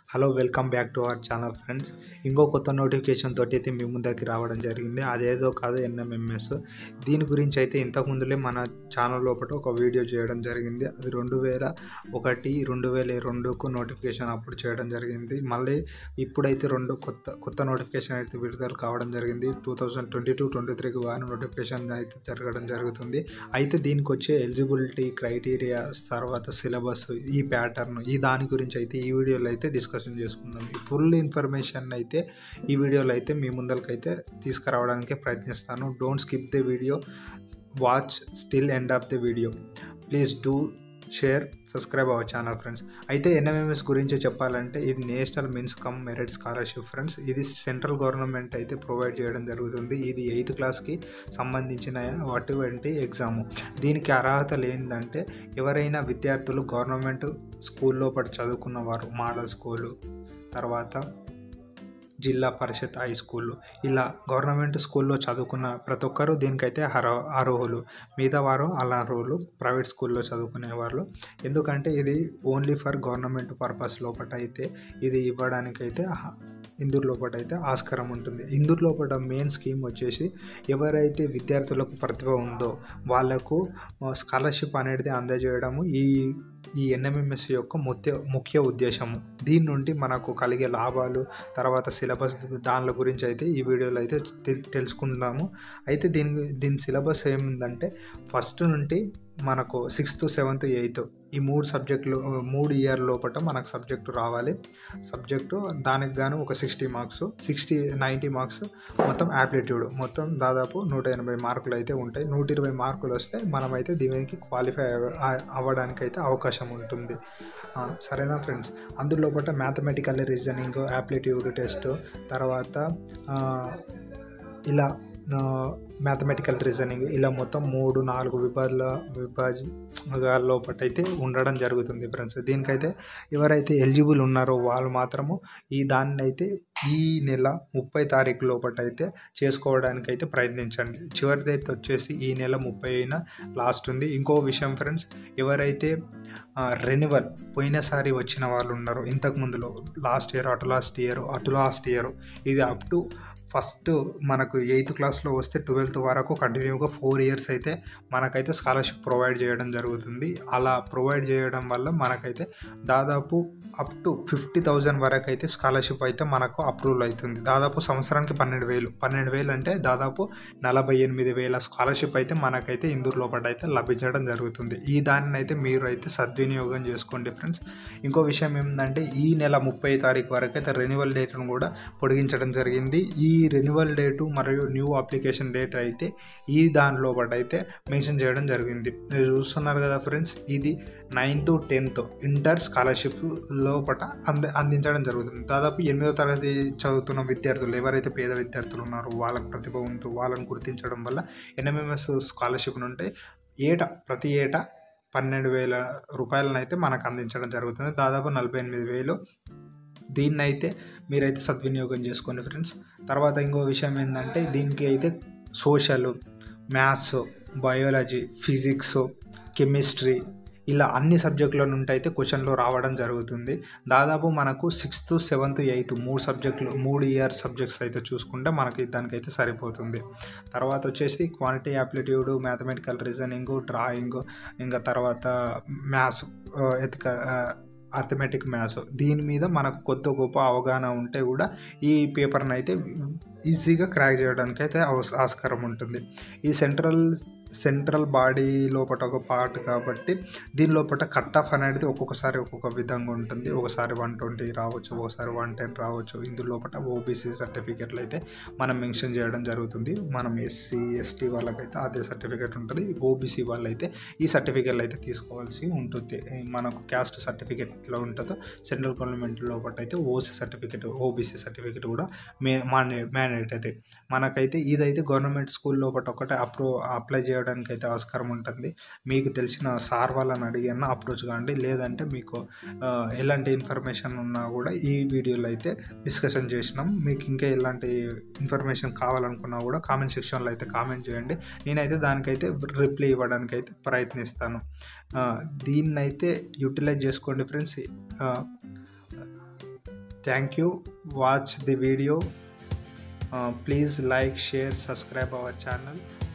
hello welcome back to our channel friends ఇంకో కొత్త notification తోటి అయితే మీ ముందరికి రావడం జరిగింది అదేదో కాదు ఎన్ఎంఎంఎస్ దీని గురించి అయితే ఇంతకు ముందులే మన ఛానల్ లోపల ఒక వీడియో చేయడం జరిగింది అది రెండు వేల ఒకటి రెండు వేల రెండుకు నోటిఫికేషన్ అప్పుడు చేయడం జరిగింది మళ్ళీ ఇప్పుడైతే రెండు కొత్త కొత్త నోటిఫికేషన్ అయితే విడుదల కావడం జరిగింది two thousand twenty two twenty త్రీకి వారి నోటిఫికేషన్ అయితే జరగడం జరుగుతుంది అయితే దీనికి వచ్చే ఎలిజిబిలిటీ క్రైటీరియా తర్వాత సిలబస్ ఈ ప్యాటర్న్ ఈ దాని గురించి అయితే ఈ వీడియోలో అయితే డిస్కషన్ చేసుకుందాం ఈ ఫుల్ ఇన్ఫర్మేషన్ అయితే ఈ వీడియోలో అయితే మీ ముందరికైతే తీసుకురావడానికి ప్రయత్నిస్తాను don't skip the video watch still end of the video please do share subscribe our channel friends అయితే ఎన్ఎంఎంఎస్ గురించి చెప్పాలంటే ఇది national means cum merit scholarship friends ఇది సెంట్రల్ గవర్నమెంట్ అయితే ప్రొవైడ్ చేయడం జరుగుతుంది ఇది ఎయిత్ క్లాస్కి సంబంధించిన అటువంటి ఎగ్జాము దీనికి అర్హతలు ఏంటంటే ఎవరైనా విద్యార్థులు గవర్నమెంట్ స్కూల్లో పడి చదువుకున్న వారు మోడల్ స్కూలు తర్వాత జిల్లా పరిషత్ హై స్కూళ్ళు ఇలా గవర్నమెంట్ స్కూల్లో చదువుకున్న ప్రతి ఒక్కరూ దీనికైతే అర్హ అర్హులు మిగతా వారు అనర్హులు ప్రైవేట్ స్కూల్లో చదువుకునే వాళ్ళు ఎందుకంటే ఇది ఓన్లీ ఫర్ గవర్నమెంట్ పర్పస్ లోపల అయితే ఇది ఇవ్వడానికైతే ఇందూరు లోపల అయితే ఆస్కారం ఉంటుంది ఇందూరు లోపల మెయిన్ స్కీమ్ వచ్చేసి ఎవరైతే విద్యార్థులకు ప్రతిభ ఉందో వాళ్ళకు స్కాలర్షిప్ అనేది అందజేయడము ఈ ఈ ఎన్ఎంఎంఎస్ యొక్క ముఖ్య ముఖ్య ఉద్దేశము దీని నుండి మనకు కలిగే లాభాలు తర్వాత సిలబస్ దానిల గురించి అయితే ఈ వీడియోలో అయితే తెలుసుకుందాము అయితే దీని దీని సిలబస్ ఏముందంటే ఫస్ట్ నుండి మనకు సిక్స్త్ సెవెంత్ ఎయిత్ ఈ మూడు సబ్జెక్టులు మూడు ఇయర్ లోపల మనకు సబ్జెక్టు రావాలి సబ్జెక్టు దానికి గాను ఒక sixty marks sixty ninety marks మొత్తం యాప్టిట్యూడ్ మొత్తం దాదాపు నూట ఎనభై మార్కులు అయితే ఉంటాయి నూట ఇరవై మార్కులు వస్తే మనమైతే దీనికి క్వాలిఫై అవ్వడానికి అయితే అవకాశం ఉంటుంది సరేనా ఫ్రెండ్స్ అందులోపల మ్యాథమెటికల్ రీజనింగ్ యాప్టిట్యూడ్ టెస్ట్ తర్వాత ఇలా మ్యాథమెటికల్ రీజనింగ్ ఇలా మొత్తం మూడు నాలుగు విభాగాల విభాగాల లోపల అయితే ఉండడం జరుగుతుంది ఫ్రెండ్స్ దీనికైతే ఎవరైతే ఎలిజిబుల్ ఉన్నారో వాళ్ళు మాత్రము ఈ దాన్ని అయితే ఈ నెల ముప్పై తారీఖు లోపల అయితే చేసుకోవడానికి అయితే ప్రయత్నించండి చివరిదైతే వచ్చేసి ఈ నెల ముప్పై అయిన లాస్ట్ ఉంది ఇంకో విషయం ఫ్రెండ్స్ ఎవరైతే రెన్యువల్ పోయినసారి వచ్చిన వాళ్ళు ఉన్నారు ఇంతకు ముందులో లాస్ట్ ఇయర్ అటు లాస్ట్ ఇయర్ అటు లాస్ట్ ఇయర్ ఇది అప్ టు ఫస్ట్ మనకు ఎయిత్ క్లాస్లో వస్తే ట్వెల్త్ వరకు కంటిన్యూగా ఫోర్ ఇయర్స్ అయితే మనకైతే స్కాలర్షిప్ ప్రొవైడ్ చేయడం జరుగుతుంది అలా ప్రొవైడ్ చేయడం వల్ల మనకైతే దాదాపు అప్ టు ఫిఫ్టీ థౌజండ్ వరకు అయితే స్కాలర్షిప్ అయితే మనకు అప్రూవల్ అవుతుంది దాదాపు సంవత్సరానికి పన్నెండు వేలు పన్నెండు వేలు అంటే దాదాపు నలభై ఎనిమిది వేల స్కాలర్షిప్ అయితే మనకైతే ఇందూరు లోపల అయితే లభించడం జరుగుతుంది ఈ దానిని అయితే మీరు అయితే సద్వినియోగం చేసుకోండి ఫ్రెండ్స్ ఇంకో విషయం ఏంటంటే ఈ నెల ముప్పై తారీఖు వరకు అయితే రెన్యువల్ డేట్ను కూడా పొడిగించడం జరిగింది ఈ రెన్యువల్ డేటు మరియు న్యూ అప్లికేషన్ డేట్ అయితే ఈ దానిలో అయితే మెన్షన్ చేయడం జరిగింది మీరు చూస్తున్నారు కదా ఫ్రెండ్స్ ఇది నైన్త్ టెన్త్ ఇంటర్ స్కాలర్షిప్ లోపల అంద అందించడం జరుగుతుంది దాదాపు ఎనిమిదో తరగతి చదువుతున్న విద్యార్థులు ఎవరైతే పేద విద్యార్థులు ఉన్నారో వాళ్ళకు ప్రతిభ ఉంటూ వాళ్ళని గుర్తించడం వల్ల ఎన్ఎంఎంఎస్ స్కాలర్షిప్ నుండి ఏటా ప్రతి ఏటా పన్నెండు వేల రూపాయలను అయితే మనకు అందించడం జరుగుతుంది దాదాపు నలభై ఎనిమిది వేలు దీన్ని అయితే మీరైతే సద్వినియోగం చేసుకోండి ఫ్రెండ్స్ తర్వాత ఇంకో విషయం ఏంటంటే దీనికి అయితే social maths biology physics chemistry ఇలా అన్ని సబ్జెక్టుల నుండి అయితే క్వశ్చన్లు రావడం జరుగుతుంది దాదాపు మనకు సిక్స్త్ సెవెంత్ ఎయిత్ మూడు సబ్జెక్టులు మూడు ఇయర్ సబ్జెక్ట్స్ అయితే చూసుకుంటే మనకి దానికైతే సరిపోతుంది తర్వాత వచ్చేసి quantity aptitude mathematical reasoning drawing ఇంకా తర్వాత మ్యాథ్స్ ఎతిక అథమెటిక్ మ్యాథ్స్ దీని మీద మనకు కొత్త గొప్ప అవగాహన ఉంటే కూడా ఈ పేపర్ని అయితే ఈజీగా క్రాక్ చేయడానికి అయితే ఆస్కారం ఉంటుంది ఈ సెంట్రల్ సెంట్రల్ బాడీ లోపల ఒక పార్ట్ కాబట్టి దీని లోపల కట్ ఆఫ్ అనేది ఒక్కొక్కసారి ఒక్కొక్క విధంగా ఉంటుంది ఒకసారి వన్ ట్వంటీ రావచ్చు ఒకసారి వన్ టెన్ రావచ్చు ఇందు లోపల ఓబీసీ సర్టిఫికెట్లు అయితే మనం మెన్షన్ చేయడం జరుగుతుంది మనం ఎస్సీ ఎస్టీ వాళ్ళకైతే అదే సర్టిఫికెట్ ఉంటుంది ఓబీసీ వాళ్ళైతే ఈ సర్టిఫికెట్లు అయితే తీసుకోవాల్సి ఉంటుంది మనకు క్యాస్ట్ సర్టిఫికెట్లో ఉంటుందో సెంట్రల్ గవర్నమెంట్ లోపల అయితే ఓసీ సర్టిఫికెట్ ఓబీసీ సర్టిఫికెట్ కూడా మే మ్యాండేటరీ మనకైతే ఇదైతే గవర్నమెంట్ స్కూల్ లోపల ఒకటే అప్రూ అప్లై చేయడం చేయడానికి అయితే ఆస్కారం ఉంటుంది మీకు తెలిసిన సార్ వాళ్ళని అడిగిన అప్రోచ్ కాండి లేదంటే మీకు ఎలాంటి ఇన్ఫర్మేషన్ ఉన్నా కూడా ఈ వీడియోలో అయితే డిస్కషన్ చేసినాం మీకు ఇంకా ఎలాంటి ఇన్ఫర్మేషన్ కావాలనుకున్నా కూడా కామెంట్ సెక్షన్లో అయితే కామెంట్ చేయండి నేనైతే దానికైతే రిప్లై ఇవ్వడానికి అయితే ప్రయత్నిస్తాను దీన్నైతే యూటిలైజ్ చేసుకోండి friends thank you watch the video please like share subscribe our channel